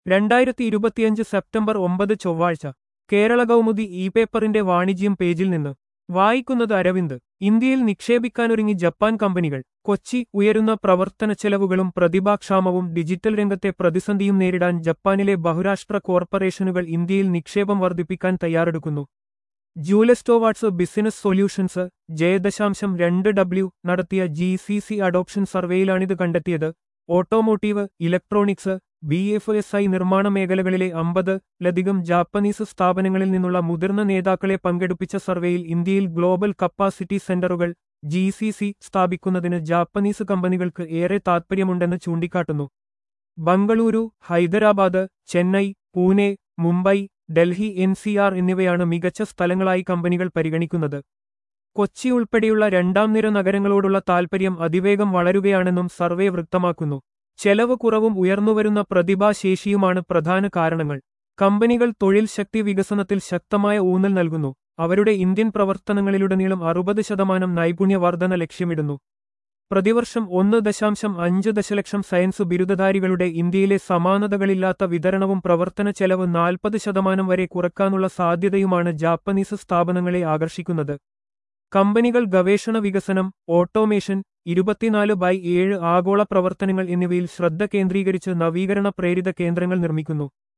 രണ്ടായിരത്തി ഇരുപത്തിയഞ്ച് സെപ്റ്റംബർ ഒമ്പത് ചൊവ്വാഴ്ച കേരള കൗമുദി ഇ പേപ്പറിന്റെ വാണിജ്യം പേജിൽ നിന്ന് വായിക്കുന്നത് അരവിന്ദ് ഇന്ത്യയിൽ നിക്ഷേപിക്കാനൊരുങ്ങി ജപ്പാൻ കമ്പനികൾ കൊച്ചി ഉയരുന്ന പ്രവർത്തന ചെലവുകളും പ്രതിഭാക്ഷാമവും ഡിജിറ്റൽ രംഗത്തെ പ്രതിസന്ധിയും നേരിടാൻ ജപ്പാനിലെ ബഹുരാഷ്ട്ര കോർപ്പറേഷനുകൾ ഇന്ത്യയിൽ നിക്ഷേപം വർദ്ധിപ്പിക്കാൻ തയ്യാറെടുക്കുന്നു ജൂലസ്റ്റോവാട്സ് ബിസിനസ് സൊല്യൂഷൻസ് ജെ ദശാംശം രണ്ട് ഡബ്ല്യു നടത്തിയ ജി സി സി അഡോപ്ഷൻ സർവേയിലാണിത് കണ്ടെത്തിയത് automotive electronics B F S I നിർമ്മാണ മേഖലകളിലെ അമ്പത് ലധികം ജാപ്പനീസ് സ്ഥാപനങ്ങളിൽ നിന്നുള്ള മുതിർന്ന നേതാക്കളെ പങ്കെടുപ്പിച്ച സർവേയിൽ ഇന്ത്യയിൽ ഗ്ലോബൽ കപ്പാസിറ്റി സെന്ററുകൾ ജി സി സി സ്ഥാപിക്കുന്നതിന് ജാപ്പനീസ് കമ്പനികൾക്ക് ഏറെ താൽപ്പര്യമുണ്ടെന്ന് ചൂണ്ടിക്കാട്ടുന്നു Bengaluru Hyderabad Chennai Pune Mumbai Delhi N C R എന്നിവയാണ് മികച്ച സ്ഥലങ്ങളായി കമ്പനികൾ പരിഗണിക്കുന്നത് കൊച്ചി ഉൾപ്പെടെയുള്ള രണ്ടാം നിര നഗരങ്ങളോടുള്ള താൽപ്പര്യം അതിവേഗം വളരുകയാണെന്നും സർവേ വൃക്തമാക്കുന്നു ചെലവ് കുറവും ഉയർന്നുവരുന്ന പ്രതിഭാശേഷിയുമാണ് പ്രധാന കാരണങ്ങൾ കമ്പനികൾ തൊഴിൽ ശക്തി വികസനത്തിൽ ശക്തമായ ഊന്നൽ നൽകുന്നു അവരുടെ ഇന്ത്യൻ പ്രവർത്തനങ്ങളിലുടനീളം അറുപത് ശതമാനം നൈപുണ്യവർധന ലക്ഷ്യമിടുന്നു പ്രതിവർഷം ഒന്ന് ദശാംശം അഞ്ച് ദശലക്ഷം സയൻസ് ബിരുദധാരികളുടെ ഇന്ത്യയിലെ സമാനതകളില്ലാത്ത വിതരണവും പ്രവർത്തന ചെലവ് നാൽപ്പത് ശതമാനം വരെ കുറക്കാനുള്ള സാധ്യതയുമാണ് ജാപ്പനീസ് സ്ഥാപനങ്ങളെ ആകർഷിക്കുന്നത് കമ്പനികൾ ഗവേഷണ വികസനം ഓട്ടോമേഷൻ ഇരുപത്തിനാല് ബൈ ഏഴ് ആഗോള പ്രവർത്തനങ്ങൾ എന്നിവയിൽ ശ്രദ്ധ കേന്ദ്രീകരിച്ച് നവീകരണ പ്രേരിത കേന്ദ്രങ്ങൾ നിർമ്മിക്കുന്നു